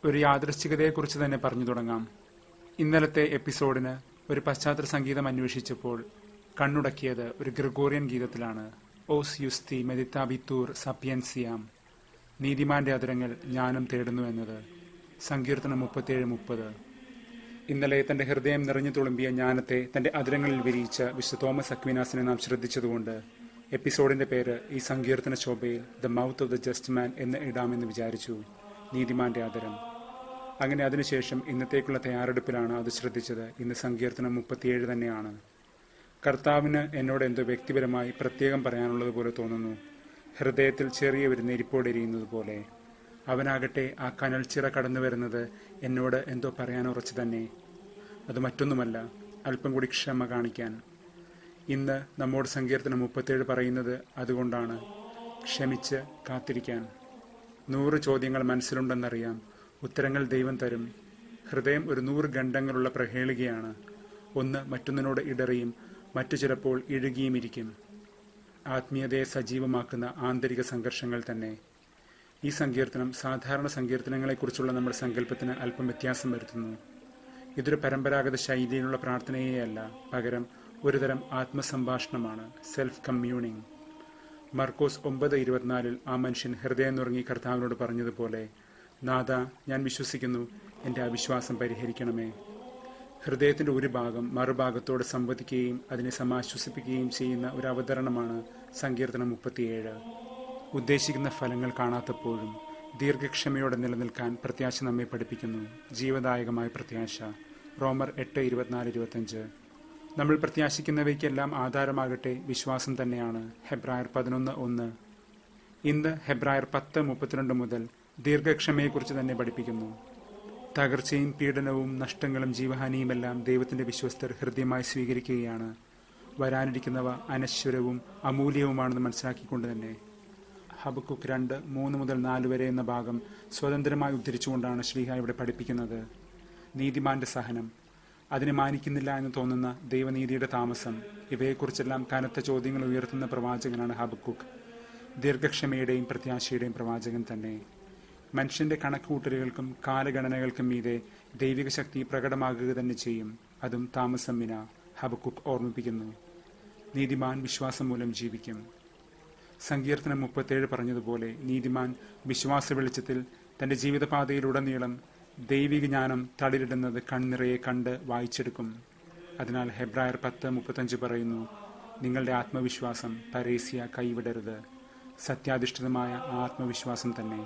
ഒരു യാദൃശ്ചികതയെക്കുറിച്ച് തന്നെ പറഞ്ഞു തുടങ്ങാം ഇന്നലത്തെ എപ്പിസോഡിന് ഒരു പശ്ചാത്തല സംഗീതം അന്വേഷിച്ചപ്പോൾ കണ്ണുടക്കിയത് ഒരു ഗ്രിഗോറിയൻ ഗീതത്തിലാണ് ഓസ് യുസ്തി മെദിത്താബിത്തൂർ സപ്പിയൻസിയാം നീതിമാന്റെ അതിരങ്ങൾ ജ്ഞാനം തേടുന്നു എന്നത് സങ്കീർത്തനം മുപ്പത്തിയേഴ് മുപ്പത് ഇന്നലെ തന്റെ ഹൃദയം നിറഞ്ഞു തുളുമ്പിയ ജ്ഞാനത്തെ തന്റെ അതിരങ്ങളിൽ വിരിയിച്ച വിശുദ്ധ തോമസ് അക്വിനാസിനെ നാം ശ്രദ്ധിച്ചതുകൊണ്ട് എപ്പിസോഡിന്റെ പേര് ഈ സങ്കീർത്തന ശോഭയിൽ the mouth of the just man എന്ന് ഇടാമെന്ന് വിചാരിച്ചു നീതിമാന്റെ ആദരം അങ്ങനെ അതിനുശേഷം ഇന്നത്തേക്കുള്ള തയ്യാറെടുപ്പിലാണ് അത് ശ്രദ്ധിച്ചത് ഇന്ന് സങ്കീർത്തനം മുപ്പത്തിയേഴ് തന്നെയാണ് കർത്താവിന് എന്നോട് എന്തോ വ്യക്തിപരമായി പ്രത്യേകം പറയാനുള്ളത് പോലെ തോന്നുന്നു ഹൃദയത്തിൽ ചെറിയ ഒരു നെരിപ്പോടെരിയുന്നത് പോലെ അവനാകട്ടെ ആ കനൽച്ചിറ കടന്നു വരുന്നത് എന്നോട് എന്തോ പറയാൻ ഉറച്ചു തന്നെ അത് മറ്റൊന്നുമല്ല അല്പം കൂടി ക്ഷമ കാണിക്കാൻ ഇന്ന് നമ്മോട് സങ്കീർത്തനം മുപ്പത്തേഴ് പറയുന്നത് അതുകൊണ്ടാണ് ക്ഷമിച്ച് കാത്തിരിക്കാൻ നൂറ് ചോദ്യങ്ങൾ മനസ്സിലുണ്ടെന്നറിയാം ഉത്തരങ്ങൾ ദൈവം തരും ഹൃദയം ഒരു നൂറ് ഖണ്ഡങ്ങളുള്ള പ്രഹേളികയാണ് ഒന്ന് മറ്റൊന്നിനോട് ഇടറിയും മറ്റു ചിലപ്പോൾ ഇഴുകിയുമിരിക്കും ആത്മീയതയെ സജീവമാക്കുന്ന ആന്തരിക സംഘർഷങ്ങൾ തന്നെ ഈ സങ്കീർത്തനം സാധാരണ സങ്കീർത്തനങ്ങളെക്കുറിച്ചുള്ള നമ്മുടെ സങ്കല്പത്തിന് അല്പം വ്യത്യാസം വരുത്തുന്നു ഇതൊരു പരമ്പരാഗത ശൈലിയിലുള്ള പ്രാർത്ഥനയെയല്ല പകരം ഒരുതരം ആത്മസംഭാഷണമാണ് സെൽഫ് കമ്മ്യൂണിംഗ് മർക്കോസ് ഒമ്പത് ഇരുപത്തിനാലിൽ ആ മനുഷ്യൻ ഹൃദയം നുറങ്ങി കർത്താവിനോട് പറഞ്ഞതുപോലെ നാഥ ഞാൻ വിശ്വസിക്കുന്നു എൻ്റെ അവിശ്വാസം പരിഹരിക്കണമേ ഹൃദയത്തിന്റെ ഒരു ഭാഗം മറുഭാഗത്തോട് സംവദിക്കുകയും അതിനെ സമാശ്വസിപ്പിക്കുകയും ചെയ്യുന്ന ഒരു അവതരണമാണ് സങ്കീർത്തനം മുപ്പത്തിയേഴ് ഉദ്ദേശിക്കുന്ന ഫലങ്ങൾ കാണാത്തപ്പോഴും ദീർഘക്ഷമയോടെ നിലനിൽക്കാൻ പ്രത്യാശ നമ്മെ പഠിപ്പിക്കുന്നു ജീവദായകമായ പ്രത്യാശ റോമർ എട്ട് ഇരുപത്തിനാല് ഇരുപത്തഞ്ച് നമ്മൾ പ്രത്യാശിക്കുന്നവയ്ക്കെല്ലാം ആധാരമാകട്ടെ വിശ്വാസം തന്നെയാണ് ഹെബ്രായർ പതിനൊന്ന് ഒന്ന് ഇന്ന് ഹെബ്രായർ പത്ത് മുപ്പത്തിരണ്ട് മുതൽ ദീർഘക്ഷമയെക്കുറിച്ച് തന്നെ പഠിപ്പിക്കുന്നു തകർച്ചയും പീഡനവും നഷ്ടങ്ങളും ജീവഹാനിയുമെല്ലാം ദൈവത്തിന്റെ വിശ്വസ്തർ ഹൃദ്യമായി സ്വീകരിക്കുകയാണ് വരാനിരിക്കുന്നവ അനശ്വരവും അമൂല്യവുമാണെന്ന് മനസ്സിലാക്കിക്കൊണ്ട് തന്നെ ഹബക്കുക്ക് രണ്ട് മൂന്ന് മുതൽ നാല് വരെ എന്ന ഭാഗം സ്വതന്ത്രമായി ഉദ്ധരിച്ചുകൊണ്ടാണ് ശ്രീഹ ഇവിടെ പഠിപ്പിക്കുന്നത് നീതിമാന്റെ സഹനം അതിനെ മാനിക്കുന്നില്ല എന്ന് തോന്നുന്ന ദൈവനീതിയുടെ താമസം ഇവയെക്കുറിച്ചെല്ലാം കനത്ത ചോദ്യങ്ങൾ ഉയർത്തുന്ന പ്രവാചകനാണ് ഹബക്കുക്ക് ദീർഘക്ഷമയുടെയും പ്രത്യാശയുടെയും പ്രവാചകൻ തന്നെ മനുഷ്യന്റെ കണക്കുകൂട്ടലുകൾക്കും കാലഗണനകൾക്കും മീതെ ദൈവിക ശക്തി പ്രകടമാകുക തന്നെ ചെയ്യും അതും താമസം വിന ഹബക്കുക്ക് ഓർമ്മിപ്പിക്കുന്നു നീതിമാൻ വിശ്വാസം മൂലം ജീവിക്കും സങ്കീർത്തനം മുപ്പത്തേഴ് പറഞ്ഞതുപോലെ നീതിമാൻ വിശ്വാസ വെളിച്ചത്തിൽ തന്റെ ജീവിതപാതയിലുടനീളം ദൈവിക ജ്ഞാനം തളിരിടുന്നത് കൺനിറയെ കണ്ട് വായിച്ചെടുക്കും അതിനാൽ ഹെബ്രായർ പത്ത് മുപ്പത്തഞ്ച് പറയുന്നു നിങ്ങളുടെ ആത്മവിശ്വാസം പരേസ്യ കൈവിടരുത് സത്യാധിഷ്ഠിതമായ ആത്മവിശ്വാസം തന്നെ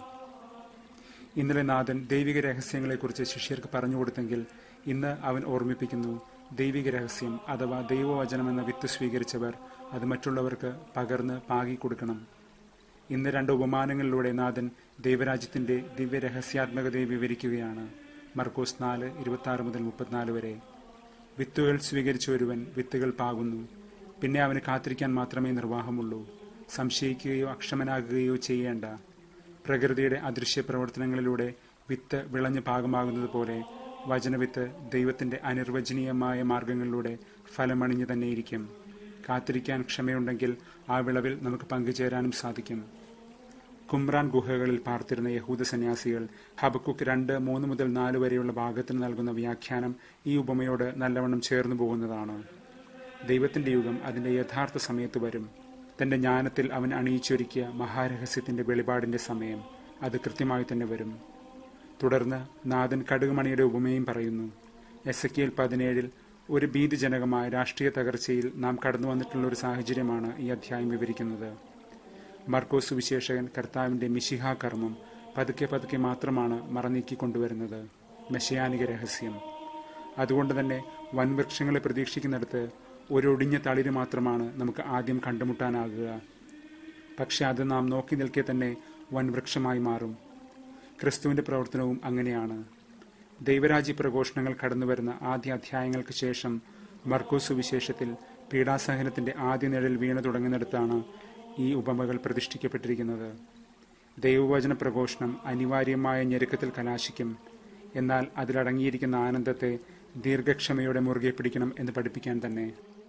ഇന്നലെ നാഥൻ ദൈവിക രഹസ്യങ്ങളെക്കുറിച്ച് ശിഷ്യർക്ക് പറഞ്ഞു കൊടുത്തെങ്കിൽ ഇന്ന് അവൻ ഓർമ്മിപ്പിക്കുന്നു ദൈവിക രഹസ്യം അഥവാ ദൈവവചനം എന്ന വിത്ത് സ്വീകരിച്ചവർ അത് മറ്റുള്ളവർക്ക് പകർന്ന് പാകി കൊടുക്കണം ഇന്ന് രണ്ട് ഉപമാനങ്ങളിലൂടെ നാഥൻ ദൈവരാജ്യത്തിന്റെ ദിവ്യ രഹസ്യാത്മകതയെ വിവരിക്കുകയാണ് മർക്കോസ് നാല് ഇരുപത്തി മുതൽ മുപ്പത്തിനാല് വരെ വിത്തുകൾ സ്വീകരിച്ച ഒരുവൻ വിത്തുകൾ പാകുന്നു പിന്നെ അവന് കാത്തിരിക്കാൻ മാത്രമേ നിർവാഹമുള്ളൂ സംശയിക്കുകയോ അക്ഷമനാകുകയോ ചെയ്യേണ്ട പ്രകൃതിയുടെ അദൃശ്യ പ്രവർത്തനങ്ങളിലൂടെ വിത്ത് വിളഞ്ഞ് പാകമാകുന്നത് പോലെ വചനവിത്ത് ദൈവത്തിന്റെ അനിർവചനീയമായ മാർഗങ്ങളിലൂടെ ഫലമണിഞ്ഞു തന്നെയിരിക്കും കാത്തിരിക്കാൻ ക്ഷമയുണ്ടെങ്കിൽ ആ വിളവിൽ നമുക്ക് പങ്കുചേരാനും സാധിക്കും കുമ്രാൻ ഗുഹകളിൽ പാർത്തിരുന്ന യഹൂദ സന്യാസികൾ ഹബക്കുക്ക് രണ്ട് മൂന്ന് മുതൽ നാല് വരെയുള്ള ഭാഗത്തിന് നൽകുന്ന വ്യാഖ്യാനം ഈ ഉപമയോട് നല്ലവണ്ണം ചേർന്നു പോകുന്നതാണ് ദൈവത്തിന്റെ യുഗം അതിന്റെ യഥാർത്ഥ സമയത്ത് വരും തന്റെ ജ്ഞാനത്തിൽ അവൻ അണിയിച്ചൊരുക്കിയ മഹാരഹസ്യത്തിന്റെ വെളിപാടിന്റെ സമയം അത് കൃത്യമായി തന്നെ വരും തുടർന്ന് നാഥൻ കടുകുമണിയുടെ ഉപമയും പറയുന്നു എസ് എ കെൽ പതിനേഴിൽ ഒരു ഭീതിജനകമായ രാഷ്ട്രീയ തകർച്ചയിൽ നാം കടന്നു വന്നിട്ടുള്ള ഒരു സാഹചര്യമാണ് ഈ അധ്യായം വിവരിക്കുന്നത് മർക്കോസ് സുവിശേഷകൻ കർത്താവിന്റെ മിശിഹ കർമ്മം പതുക്കെ പതുക്കെ മാത്രമാണ് മറനീക്കിക്കൊണ്ടുവരുന്നത് മെഷയാനിക രഹസ്യം അതുകൊണ്ട് തന്നെ വൻവൃക്ഷങ്ങളെ പ്രതീക്ഷിക്കുന്നിടത്ത് ഒരു ഒടിഞ്ഞ തളിര് മാത്രമാണ് നമുക്ക് ആദ്യം കണ്ടുമുട്ടാനാകുക പക്ഷെ അത് നാം നോക്കി നിൽക്കെ തന്നെ വൻവൃക്ഷമായി മാറും ക്രിസ്തുവിന്റെ പ്രവർത്തനവും അങ്ങനെയാണ് ദൈവരാജ്യ പ്രഘോഷണങ്ങൾ കടന്നുവരുന്ന ആദ്യ അധ്യായങ്ങൾക്ക് ശേഷം മർക്കോസ് സുവിശേഷത്തിൽ പീഡാസഹനത്തിന്റെ ആദ്യ നിഴൽ വീണു തുടങ്ങുന്നിടത്താണ് ഈ ഉപമകൾ പ്രതിഷ്ഠിക്കപ്പെട്ടിരിക്കുന്നത് ദൈവവചന പ്രഘോഷണം അനിവാര്യമായ ഞെരുക്കത്തിൽ കലാശിക്കും എന്നാൽ അതിലടങ്ങിയിരിക്കുന്ന ആനന്ദത്തെ ദീർഘക്ഷമയോടെ മുറുകെ പിടിക്കണം എന്ന് പഠിപ്പിക്കാൻ തന്നെ